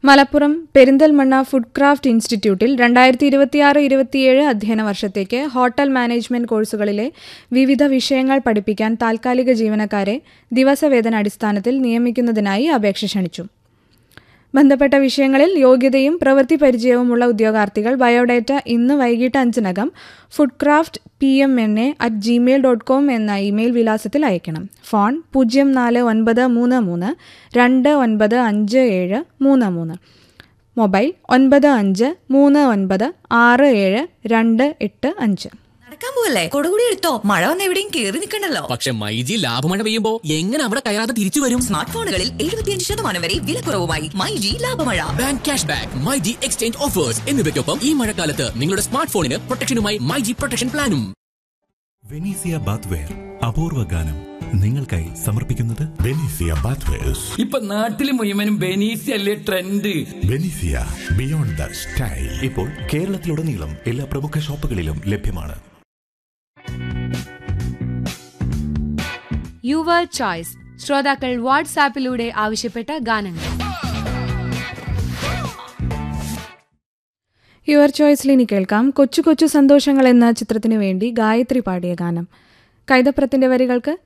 Malappuram Perinthalmanna food craft ഇൻസ്റ്റിറ്റ്യൂട്ടിൽ രണ്ടായിരത്തി ഇരുപത്തിയാറ് ഇരുപത്തിയേഴ് അധ്യയന വർഷത്തേക്ക് ഹോട്ടൽ മാനേജ്മെന്റ് കോഴ്സുകളിലെ വിവിധ വിഷയങ്ങൾ പഠിപ്പിക്കാൻ താൽക്കാലിക ജീവനക്കാരെ ദിവസവേതന അടിസ്ഥാനത്തിൽ നിയമിക്കുന്നതിനായി അപേക്ഷ ക്ഷണിച്ചു ബന്ധപ്പെട്ട വിഷയങ്ങളിൽ യോഗ്യതയും പ്രവൃത്തി പരിചയവുമുള്ള ഉദ്യോഗാർത്ഥികൾ ബയോഡേറ്റ ഇന്ന് വൈകിട്ട് അഞ്ചിനകം food craft P M N A at Gmail dot com എന്ന ഇമെയിൽ വിലാസത്തിൽ അയക്കണം ഫോൺ പൂജ്യം നാല് ഒൻപത് മൂന്ന് മൂന്ന് രണ്ട് ഒൻപത് അഞ്ച് ഏഴ് മൂന്ന് മൂന്ന് മൊബൈൽ ഒൻപത് അഞ്ച് മൂന്ന് ഒൻപത് ആറ് ഏഴ് രണ്ട് എട്ട് അഞ്ച് നടക്കാൻ പോവല്ലേ കൊടുകൂടി എടുത്തോ മഴ വന്ന് എവിടെയും കേറി നിൽക്കണ്ടല്ലോ പക്ഷെ മൈജി ലാഭമഴ പെയ്യുമ്പോ എങ്ങനെ അവിടെ കയറാതെ തിരിച്ചു വരും സ്മാർട്ട് ഫോണുകളിൽ എഴുപത്തിയഞ്ച് ശതമാനം വരെ വിലക്കുറവുമായി മൈ ജി ലാഭമഴ bank cash back myG exchange offers എന്നിവയ്ക്കൊപ്പം ഈ മഴക്കാലത്ത് നിങ്ങളുടെ സ്മാർട്ട് ഫോണിന് പ്രൊട്ടക്ഷനുമായി മൈജി പ്രൊട്ടക്ഷൻ പ്ലാനും വെനീസിയ ബാത്ത്വെയർ അപൂർവ ഗാനം നിങ്ങൾക്കായി സമർപ്പിക്കുന്നത് ബെനീസിയ ബാത്വേഴ്സ് ഇപ്പൊ നാട്ടില് മുഴുവനും ബെനീസി അല്ലേ trend Venesia beyond the style ഇപ്പോൾ കേരളത്തിലുടനീളം എല്ലാ പ്രമുഖ ഷോപ്പുകളിലും ലഭ്യമാണ് യുവർ ചോയ്സ് ശ്രോതാക്കൾ വാട്സാപ്പിലൂടെ ആവശ്യപ്പെട്ട ഗാനങ്ങൾ യുവർ ചോയ്സിൽ ഇനി കേൾക്കാം കൊച്ചു കൊച്ചു സന്തോഷങ്ങൾ എന്ന ചിത്രത്തിനു വേണ്ടി ഗായത്രി പാടിയ ഗാനം കൈതപ്രത്തിന്റെ വരികൾക്ക്